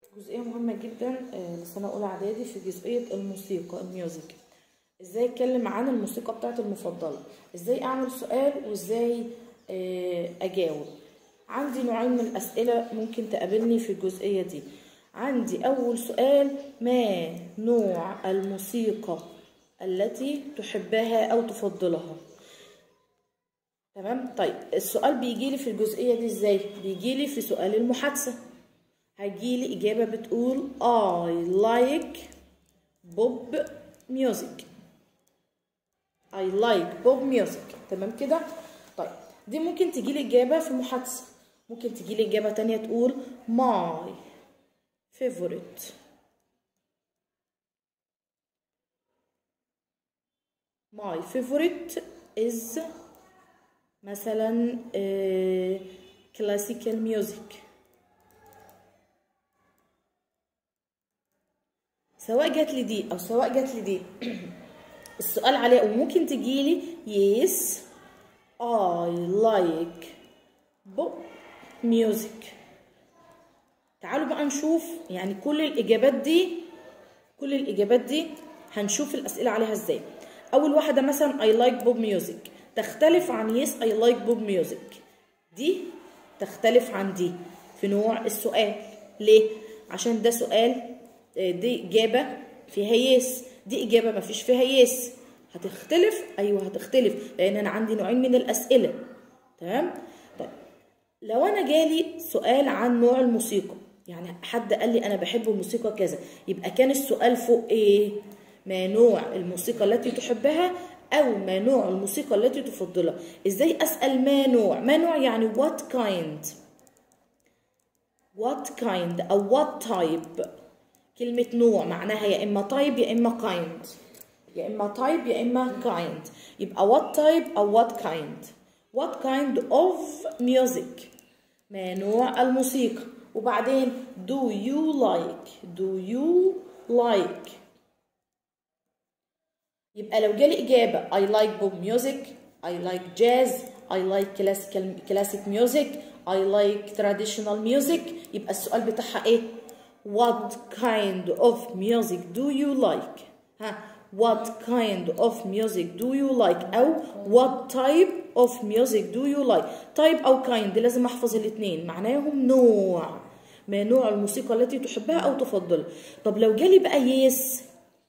جزئية مهمة جدا آه، لسنة أولى إعدادي في جزئية الموسيقى الميوزك ازاي اتكلم عن الموسيقى بتاعتي المفضلة ازاي اعمل سؤال وازاي آه، اجاوب عندي نوعين من الاسئلة ممكن تقابلني في الجزئية دي عندي اول سؤال ما نوع الموسيقى التي تحبها او تفضلها تمام طيب السؤال بيجيلي في الجزئية دي ازاي بيجيلي في سؤال المحادثة هيجيلي اجابة بتقول I like pop music I like pop music تمام كده طيب دي ممكن تجيلي اجابة في محادثة ممكن تجيلي اجابة تانية تقول my favorite my favorite is مثلا آه، classical music سواء جات لي دي او سواء جات لي دي السؤال عليه وممكن تجيلي yes I like pop music تعالوا بقى نشوف يعني كل الإجابات دي كل الإجابات دي هنشوف الأسئلة عليها إزاي أول واحدة مثلا I like pop music تختلف عن yes I like pop music دي تختلف عن دي في نوع السؤال ليه؟ عشان ده سؤال آه، دي إجابة فيها يس دي إجابة ما فيش فيها يس هتختلف أيوه هتختلف لأن أنا عندي نوعين من الأسئلة تمام طيب لو أنا جالي سؤال عن نوع الموسيقى يعني حد قال لي أنا بحب الموسيقى كذا يبقى كان السؤال فوق إيه ما نوع الموسيقى التي تحبها أو ما نوع الموسيقى التي تفضلها إزاي أسأل ما نوع ما نوع يعني what kind what kind أو what type كلمة نوع معناها يا إما type يا إما kind يا إما type يا إما kind يبقى what type أو what kind what kind of music ما نوع الموسيقى وبعدين do you like do you like يبقى لو جالي إجابة I like pop music I like jazz I like classical classic music I like traditional music يبقى السؤال بتاعها إيه What kind of music do you like ها What kind of music do you like أو What type of music do you like type أو kind لازم أحفظ الاتنين معناهم نوع ما نوع الموسيقى التي تحبها أو تفضلها طب لو جالي بقى يس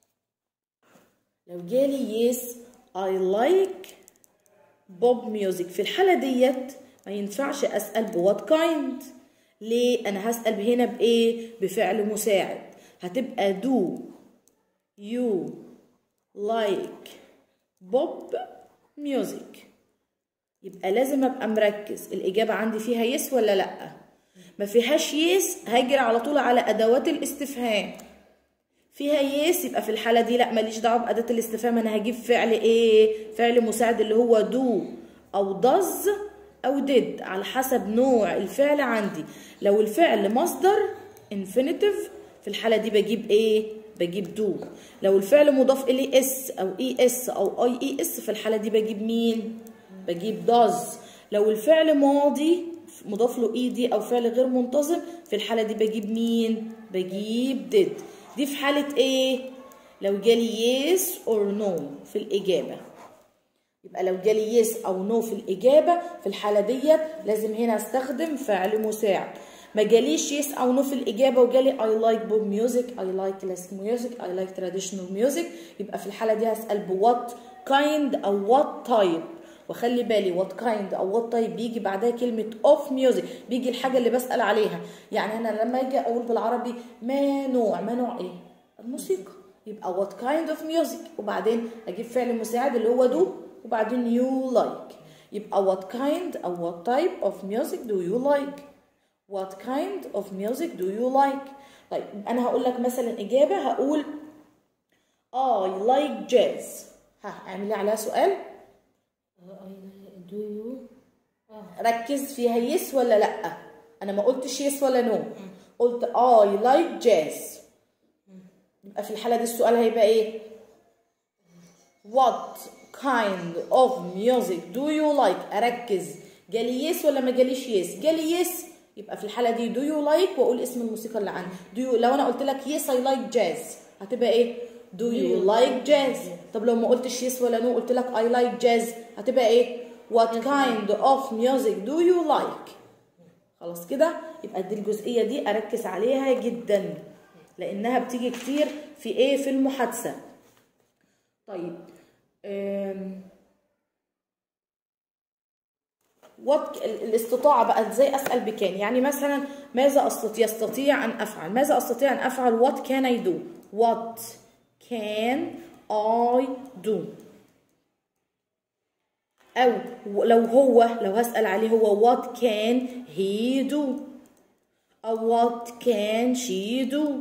لو جالي yes I like pop music في الحالة ديت ما ينفعش أسأل بوات kind ليه أنا هسأل هنا بإيه بفعل مساعد هتبقى do you like pop music يبقى لازم أبقى مركز الإجابة عندي فيها yes ولا لأ ما فيهاش yes هاجر على طول على أدوات الاستفهام فيها يس يبقى في الحالة دي لا ماليش دعوة بأداة الاستفهام أنا هجيب فعل إيه؟ فعل مساعد اللي هو دو أو does أو did على حسب نوع الفعل عندي لو الفعل مصدر infinitive في الحالة دي بجيب إيه؟ بجيب دو لو الفعل مضاف إليه اس أو اي اس أو اي اي اس في الحالة دي بجيب مين؟ بجيب does لو الفعل ماضي مضاف له اي دي أو فعل غير منتظم في الحالة دي بجيب مين؟ بجيب did دي في حالة ايه؟ لو جالي yes or no في الإجابة يبقى لو جالي yes أو no في الإجابة في الحالة ديت لازم هنا استخدم فعل مساعد ما جاليش yes أو no في الإجابة وجالي I like pop music I like classic music I like traditional music يبقى في الحالة دي هسأل ب what kind أو what type وخلي بالي what kind او what type بيجي بعدها كلمة of music بيجي الحاجة اللي بسأل عليها يعني أنا لما أجي أقول بالعربي ما نوع ما نوع إيه؟ الموسيقى يبقى what kind of music وبعدين أجيب فعل مساعد اللي هو do وبعدين you like يبقى what kind أو what type of music do you like what kind of music do you like طيب أنا هقول لك مثلا إجابة هقول I like jazz ها اعملي عليها سؤال do you ركز فيها يس ولا لا انا ما قلتش يس ولا نو قلت I like jazz يبقى في الحالة دي السؤال هيبقى ايه What kind of music do you like اركز جالي يس ولا ما جاليش يس جالي يس يبقى في الحاله دي do you like واقول اسم الموسيقى اللي عندي do you لو انا قلت لك yes I like jazz هتبقى ايه do you like jazz طب لو ما قلتش yes ولا no قلت لك I like jazz هتبقى ايه what kind of music do you like خلاص كده يبقى دي الجزئيه دي اركز عليها جدا لانها بتيجي كتير في ايه في المحادثه طيب أم وات الاستطاعة بقى ازاي اسأل بكان يعني مثلا ماذا استطيع يستطيع ان افعل ماذا استطيع ان افعل what can I do what can I do او لو هو لو هسأل عليه هو what can he do او what can she do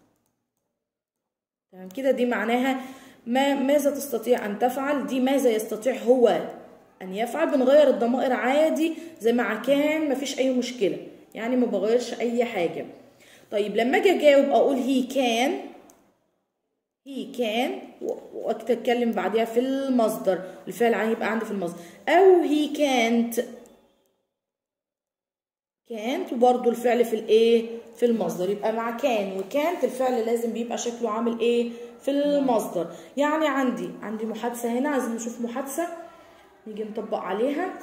تمام كده دي معناها ما ماذا تستطيع ان تفعل دي ماذا يستطيع هو ان يفعل بنغير الضمائر عادي زي مع كان مفيش اي مشكله يعني ما بغيرش اي حاجه طيب لما اجي اجاوب اقول هي كان هي كان واتكلم بعدها في المصدر الفعل عن يبقى عندي في المصدر او هي كانت كانت وبرده الفعل في الايه في المصدر يبقى مع كان وكانت الفعل لازم بيبقى شكله عامل ايه في المصدر يعني عندي عندي محادثه هنا عايزين نشوف محادثه نيجي نطبق عليها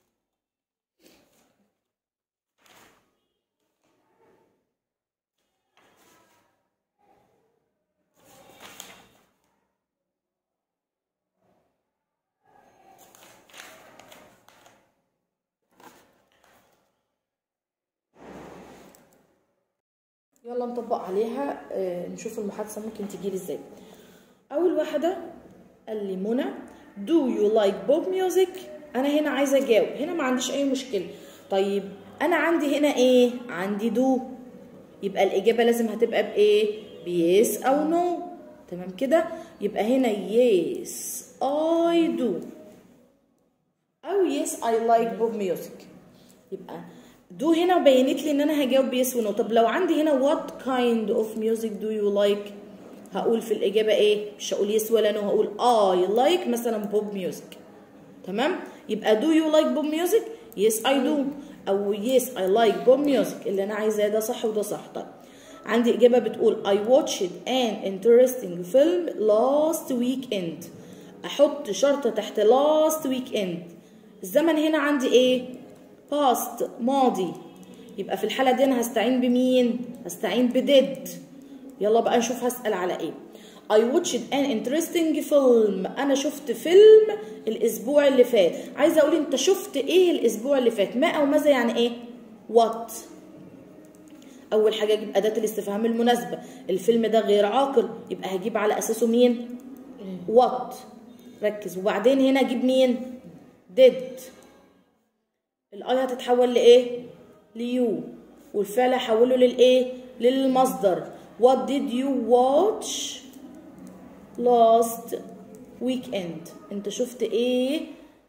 يلا نطبق عليها آه، نشوف المحادثة ممكن تجيلي ازاي أول واحدة قال لي منى do you like pop music أنا هنا عايزة أجاوب هنا ما عنديش أي مشكلة طيب أنا عندي هنا إيه عندي do يبقى الإجابة لازم هتبقى بإيه بيس أو نو no. تمام كده يبقى هنا yes I do أو yes I like pop music يبقى دو هنا بينت لي ان انا هجاوب بيس ونو طب لو عندي هنا what kind of music do you like هقول في الاجابه ايه مش هقول يس ولا نو هقول I like مثلا بوب ميوزك تمام يبقى do you like pop music yes I do او yes I like pop music اللي انا عايزاه ده صح وده صح طيب عندي اجابه بتقول I watched an interesting film last weekend احط شرطه تحت last weekend الزمن هنا عندي ايه past ماضي يبقى في الحالة دي أنا هستعين بمين؟ هستعين بديد يلا بقى نشوف هسأل على إيه I watched an interesting film أنا شفت فيلم الأسبوع اللي فات عايزة أقول أنت شفت إيه الأسبوع اللي فات ما أو ماذا يعني إيه؟ what أول حاجة أجيب أداة الاستفهام المناسبة الفيلم ده غير عاقل يبقى هجيب على أساسه مين؟ what ركز وبعدين هنا أجيب مين؟ did الاي هتتحول لايه ليو والفعل هحوله للايه للمصدر what did you watch last weekend انت شفت ايه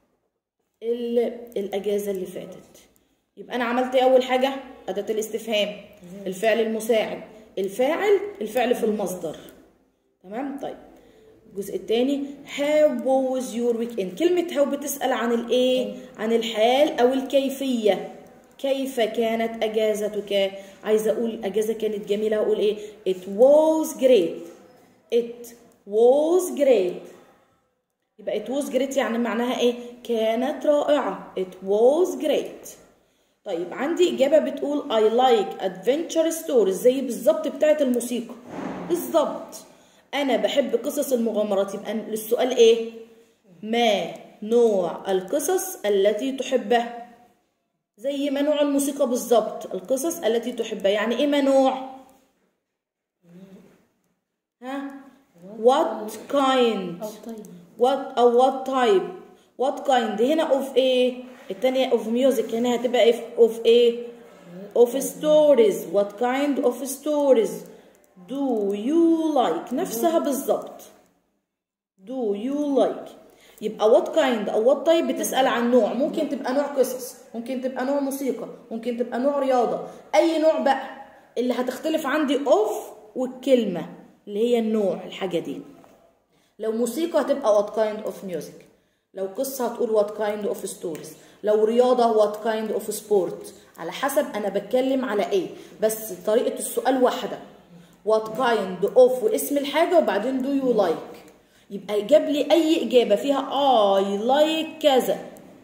الاجازه اللي فاتت يبقى انا عملت ايه اول حاجه اداه الاستفهام الفعل المساعد الفاعل الفعل في المصدر تمام طيب الجزء الثاني how was your weekend كلمة how بتسأل عن الايه عن الحال او الكيفية كيف كانت اجازتك عايزة اقول اجازة كانت جميلة اقول ايه it was great it was great يبقى it was great يعني معناها ايه كانت رائعة it was great طيب عندي اجابة بتقول I like adventure stories زي بالظبط بتاعت الموسيقى بالظبط انا بحب قصص المغامرات يبقى السؤال ايه ما نوع القصص التي تحبها زي ما نوع الموسيقى بالظبط القصص التي تحبها يعني ايه ما نوع ها what kind أو طيب what او what type what kind هنا of ايه التانية of music هنا هتبقى ايه of ايه of stories what kind of stories do you like نفسها بالظبط do you like يبقى what kind او what type بتسأل عن نوع ممكن تبقى نوع قصص ممكن تبقى نوع موسيقى ممكن تبقى نوع رياضة أي نوع بقى اللي هتختلف عندي of والكلمة اللي هي النوع الحاجة دي لو موسيقى هتبقى what kind of music لو قصة هتقول what kind of stories لو رياضة what kind of sport على حسب أنا بتكلم على إيه بس طريقة السؤال واحدة what kind of واسم الحاجة وبعدين do you like يبقى جاب لي أي إجابة فيها I like كذا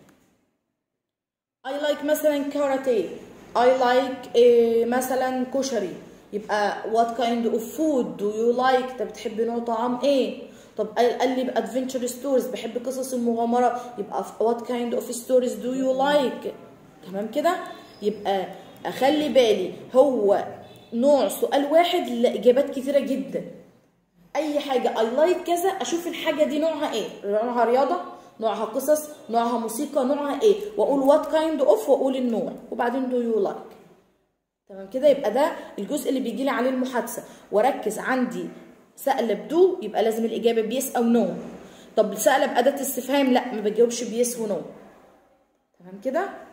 I like مثلا كاراتيه I like إيه مثلا كشري يبقى what kind of food do you like انت بتحب نوع طعام ايه طب قال قال لي adventure stories بحب قصص المغامرة يبقى what kind of stories do you like تمام كده يبقى اخلي بالي هو نوع سؤال واحد لاجابات كتيرة جدا اي حاجة I like كذا اشوف الحاجة دي نوعها ايه نوعها رياضة نوعها قصص نوعها موسيقى نوعها ايه واقول what kind of واقول النوع وبعدين do you like تمام كده يبقى ده الجزء اللي بيجي لي عليه المحادثه واركز عندي سأل بدو يبقى لازم الاجابه بيس او نو طب سأل باداه استفهام لا ما بجاوبش بيس ونو تمام كده